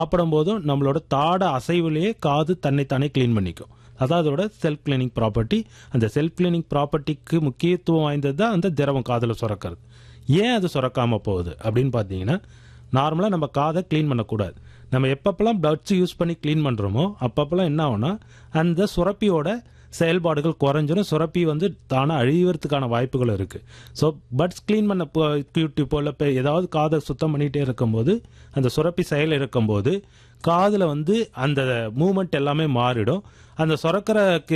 சாப்பிடும்போதும் நம்மளோட தாட அசைவுலேயே காது தன்னைத்தானே க்ளீன் பண்ணிக்கும் அதான் அதோட செல்ஃப் கிளீனிங் ப்ராப்பர்ட்டி அந்த செல்ஃப் கிளீனிங் ப்ராப்பர்ட்டிக்கு முக்கியத்துவம் வாய்ந்தது தான் அந்த திரவம் காதில் சுரக்கிறது ஏன் அது சுரக்காமல் போகுது அப்படின்னு பார்த்தீங்கன்னா நார்மலாக நம்ம காதை க்ளீன் பண்ணக்கூடாது நம்ம எப்பப்பெல்லாம் பட்ஸ் யூஸ் பண்ணி க்ளீன் பண்ணுறோமோ அப்பப்பெல்லாம் என்ன ஆகும்னா அந்த சுரப்பியோட செயல்பாடுகள் குறைஞ்சிரும் சுரப்பி வந்து தானே அழிவறதுக்கான வாய்ப்புகள் இருக்குது ஸோ பட்ஸ் க்ளீன் பண்ண டியூட்டிப்போ இல்லை இப்போ ஏதாவது காதை சுத்தம் பண்ணிகிட்டே இருக்கும்போது அந்த சுரப்பி செயல் இருக்கும்போது காதில் வந்து அந்த மூமெண்ட் எல்லாமே மாறிடும் அந்த சுரக்கிற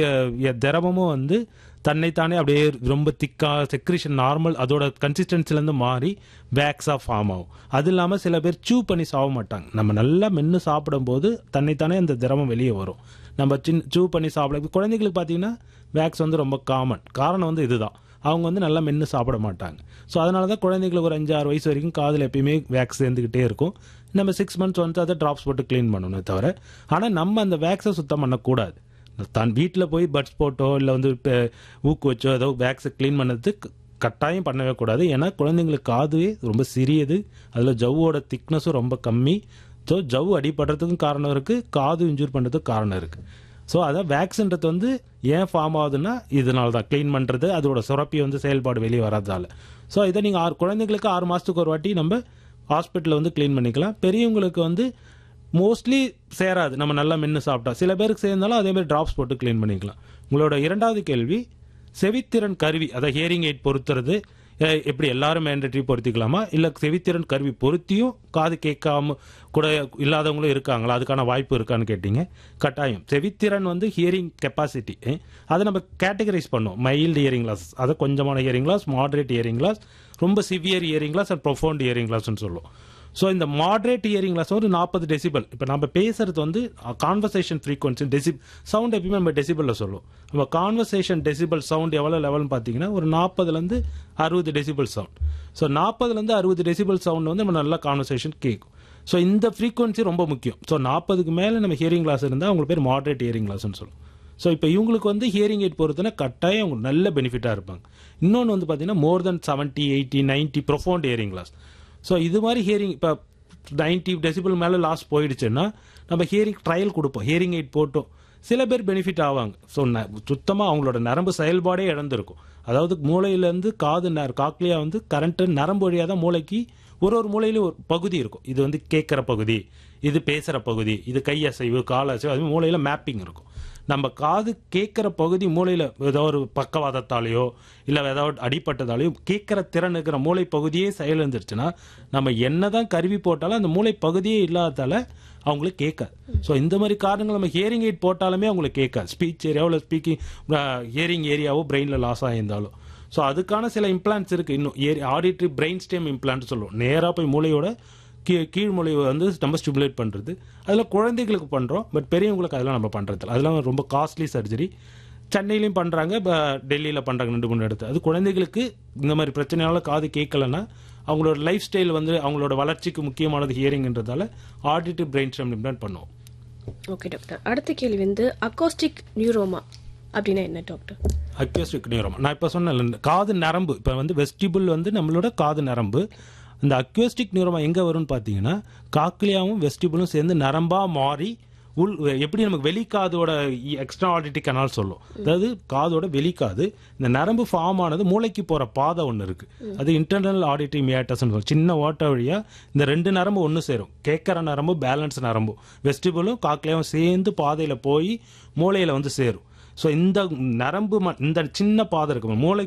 க- திரவமும் வந்து தன்னைத்தானே அப்படியே ரொம்ப திக்காக செக்ரிஷன் நார்மல் அதோட கன்சிஸ்டன்சிலேருந்து மாறி வேக்ஸாக ஃபார்ம் ஆகும் அது இல்லாமல் சில பேர் சூ பண்ணி சாக மாட்டாங்க நம்ம நல்லா மென்று சாப்பிடும்போது தன்னைத்தானே அந்த திரவம் வெளியே வரும் நம்ம சின்ன சூ பண்ணி சாப்பிட குழந்தைங்களுக்கு பார்த்தீங்கன்னா வேக்ஸ் வந்து ரொம்ப காமன் காரணம் வந்து இதுதான் அவங்க வந்து நல்லா மென்று சாப்பிட மாட்டாங்க ஸோ அதனால தான் குழந்தைங்களுக்கு ஒரு அஞ்சு ஆறு வயசு வரைக்கும் காதில் எப்பயுமே வேக்ஸ் சேர்ந்துக்கிட்டே இருக்கும் நம்ம சிக்ஸ் மந்த்ஸ் வந்து அதை ட்ராப்ஸ் போட்டு க்ளீன் பண்ணணுமே தவிர ஆனால் நம்ம அந்த வேக்ஸை சுத்தம் பண்ணக்கூடாது தான் வீட்டில் போய் பட்ஸ் போட்டோ இல்லை வந்து இப்போ ஊக்கு வச்சோ ஏதோ வேக்ஸை க்ளீன் பண்ணது க- கட்டாயம் பண்ணவே கூடாது ஏன்னா குழந்தைங்களுக்கு காதுவே ரொம்ப சிறியது அதில் ஜவ்வோட திக்னஸும் ரொம்ப கம்மி ஸோ ஜவ் அடிபடுறதுக்கும் காரணம் இருக்குது காது இன்ஜூர் பண்ணுறதுக்கு காரணம் இருக்குது ஸோ அதான் வேக்ஸ்ன்றது வந்து ஏன் ஃபார்ம் ஆகுதுன்னா இதனால தான் க்ளீன் பண்ணுறது அதோட சுரப்பி வந்து செயல்பாடு வெளியே வராதால ஸோ இதை நீங்கள் ஆறு குழந்தைங்களுக்கு ஆறு மாதத்துக்கு ஒரு வாட்டி நம்ம ஹாஸ்பிட்டலில் வந்து க்ளீன் பண்ணிக்கலாம் பெரியவங்களுக்கு வந்து மோஸ்ட்லி சேராது நம்ம நல்லா மென்று சாப்பிட்டா சில பேருக்கு சேர்ந்தாலும் அதே மாதிரி ட்ராப்ஸ் போட்டு க்ளீன் பண்ணிக்கலாம் உங்களோட இரண்டாவது கேள்வி செவித்திறன் கருவி அதை ஹியரிங் எய்ட் பொருத்துறது அஹ், எப்படி எல்லாரும் மேண்டட்ரி பொருத்திக்கலாமா இல்லை செவித்திறன் கருவி பொருத்தியும் காது கேட்காம கூட இல்லாதவங்களும் இருக்காங்களா அதுக்கான வாய்ப்பு இருக்கான்னு கேட்டீங்க கட்டாயம் செவித்திறன் வந்து ஹியரிங் கெப்பாசிட்டி அதை நம்ம கேட்டகரைஸ் பண்ணோம் மைல்டு ஹியரிங் லாஸ் அதை கொஞ்சமான hearing loss moderate hearing loss ரொம்ப severe hearing loss and profound hearing லாஸ்னு சொல்லுவோம் ஸோ இந்த மாட்ரேட் ஹியரிங் லாஸ் ஒரு நாற்பது டெசிபல் இப்போ நம்ம பேசுறது வந்து கான்வர்சேஷன் ஃப்ரீக்வன்சி டெசிப் சவுண்ட் எப்பயுமே நம்ம டெசிபலில் சொல்லுவோம் நம்ம கான்வர்சேஷன் டெசிபல் சவுண்ட் எவ்வளோ லெவல்னு பார்த்தீங்கன்னா ஒரு நாற்பதுலேருந்து அறுபது டெசிபல் சவுண்ட் ஸோ நாற்பதுலேருந்து அறுபது டெசிபல் சவுண்ட் வந்து நம்ம நல்லா கான்வர்சேஷன் கேட்கும் ஸோ இந்த ஃப்ரீக்வன்சி ரொம்ப முக்கியம் ஸோ நாற்பதுக்கு மேலே நம்ம ஹியரிங் லாஸ் இருந்தால் அவங்களுக்கு பேர் மாட்ரேட் ஹியரிங் லாஸ்னு சொல்லுவோம் ஸோ இப்போ இவங்களுக்கு வந்து ஹியரிங் எய்ட் பொறுத்தனா கட்டாயம் அவங்க நல்ல பெனிஃபிட்டாக இருப்பாங்க இன்னொன்று வந்து பார்த்தீங்கன்னா more than seventy eighty ninety profound hearing loss so இது மாதிரி ஹியரிங் இப்போ நைன்ட்டி டெசிபிள் மேலே லாஸ் போயிடுச்சுன்னா நம்ம ஹியரிங் ட்ரையல் கொடுப்போம் ஹியரிங் எய்ட் போட்டோம் சில பேர் பெனிஃபிட் ஆவாங்க ஸோ சுத்தமாக அவங்களோட நரம்பு செயல்பாடே இழந்திருக்கும் அதாவது மூளையிலேருந்து காது நர காக்லியா வந்து கரண்ட்டு நரம்பு வழியாக தான் மூளைக்கு ஒரு ஒரு மூலையிலும் ஒரு பகுதி இருக்கும் இது வந்து கேட்குற பகுதி இது பேசுகிற பகுதி இது கை அசைவு கால் அசைவு அது மூளையில் மேப்பிங் இருக்கும் நம்ம காது கேட்குற பகுதி மூளையில் ஏதோ ஒரு பக்கவாதத்தாலேயோ இல்லை ஏதாவது அடிப்பட்டதாலேயோ கேட்குற திறன் இருக்கிற மூளை பகுதியே செயலிழந்துருச்சுன்னா நம்ம என்னதான் கருவி போட்டாலும் அந்த மூளை பகுதியே இல்லாததால அவங்களுக்கு கேட்காது ஸோ இந்த மாதிரி காரணங்கள் நம்ம ஹியரிங் எய்ட் போட்டாலுமே அவங்களுக்கு கேட்காது ஸ்பீச் ஏரியாவில் ஸ்பீக்கிங் ஹியரிங் ஏரியாவோ பிரெயினில் லாஸ் ஆகியிருந்தாலும் ஸோ அதுக்கான சில இம்ப்ளான்ட்ஸ் இருக்குது இன்னும் ஏரி ஆடிட்ரி பிரெயின் ஸ்டெம் இம்ப்ளான்ட் சொல்லுவோம் நேராக போய் மூளையோட கீ கீழ்மொழி வந்து நம்ம ஸ்டிமுலேட் பண்ணுறது அதில் குழந்தைகளுக்கு பண்ணுறோம் பட் பெரியவங்களுக்கு அதெல்லாம் நம்ம பண்ணுறது அதெல்லாம் ரொம்ப காஸ்ட்லி சர்ஜரி சென்னையிலையும் பண்ணுறாங்க இப்போ டெல்லியில் பண்ணுறாங்க ரெண்டு மூணு இடத்து அது குழந்தைகளுக்கு இந்த மாதிரி பிரச்சனையால காது கேட்கலன்னா அவங்களோட லைஃப் ஸ்டைல் வந்து அவங்களோட வளர்ச்சிக்கு முக்கியமானது ஹியரிங்ன்றதால ஆடிட்டிவ் பிரெயின் ஸ்டெம் இம்ப்ளான்ட் பண்ணுவோம் ஓகே டாக்டர் அடுத்த கேள்வி வந்து அக்கோஸ்டிக் நியூரோமா அப்படின்னா என்ன டாக்டர் அக்யூஸ்டிக் நியூரோமா நான் இப்போ சொன்னேன் காது நரம்பு இப்போ வந்து வெஸ்டிபிள் வந்து நம்மளோட காது நரம்பு இந்த அக்யூஸ்டிக் நியூரோமா எங்கே வரும்னு பார்த்தீங்கன்னா காக்லியாவும் வெஸ்டிபிளும் சேர்ந்து நரம்பாக மாறி உள் எப்படி நமக்கு வெளிக்காதோட எக்ஸ்ட்ரா ஆடிட்டி கனால் சொல்லும் அதாவது காதோட வெளிக்காது இந்த நரம்பு ஃபார்ம் ஆனது மூளைக்கு போகிற பாதை ஒன்று இருக்கு அது இன்டர்னல் ஆடிட்டி மியாட்டஸ் சொல்லுவோம் சின்ன ஓட்ட வழியா இந்த ரெண்டு நரம்பு ஒன்று சேரும் கேட்குற நரம்பு பேலன்ஸ் நரம்பு வெஸ்டிபிளும் காக்லியாவும் சேர்ந்து பாதையில் போய் மூளையில் வந்து சேரும் ஸோ இந்த நரம்பு ம- இந்த சின்ன பாதை இருக்கு மூளை